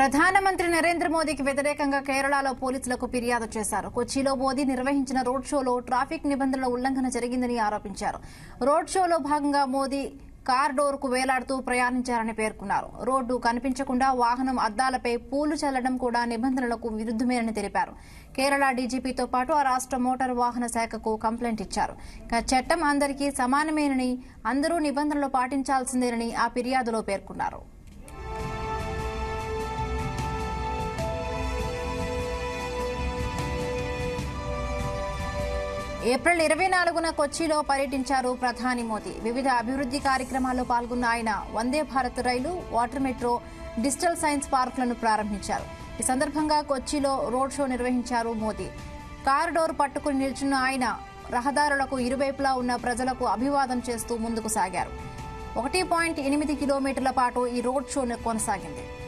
ప్రధానమంత్రి నరేంద్ర మోదీకి వ్యతిరేకంగా కేరళలో పోలీసులకు ఫిర్యాదు చేశారు కొచ్చిలో మోదీ నిర్వహించిన రోడ్ షోలో ట్రాఫిక్ నిబంధనల ఉల్లంఘన జరిగిందని ఆరోపించారు రోడ్ షోలో భాగంగా మోదీ కార్ డోర్ కు వేలాడుతూ ప్రయాణించారని పేర్కొన్నారు రోడ్డు కనిపించకుండా వాహనం అద్దాలపై పూలు చల్లడం కూడా నిబంధనలకు విరుద్దమేనని తెలిపారు కేరళ డీజీపీతో పాటు ఆ రాష్ట్ర మోటారు వాహన శాఖకు కంప్లైంట్ ఇచ్చారు ఇక చట్టం అందరికీ సమానమేనని అందరూ నిబంధనలు పాటించాల్సిందేనని ఆ ఫిర్యాదులో పేర్కొన్నారు ఏప్రిల్ ఇరవై నాలుగున కొచ్చిలో పర్యటించారు ప్రధాని మోదీ వివిధ అభివృద్ది కార్యక్రమాల్లో పాల్గొన్న ఆయన వందే భారత్ రైలు వాటర్ మెట్రో డిజిటల్ సైన్స్ పార్కులను ప్రారంభించారు ఈ సందర్భంగా కొచ్చిలో రోడ్ షో నిర్వహించారు మోదీ కారు డోర్ పట్టుకుని నిల్చున్న ఆయన రహదారులకు ఇరువైపులా ఉన్న ప్రజలకు అభివాదం చేస్తూ ముందుకు సాగారు ఒకటి పాయింట్ ఎనిమిది కిలోమీటర్ల పాటు ఈ రోడ్ షో కొనసాగింది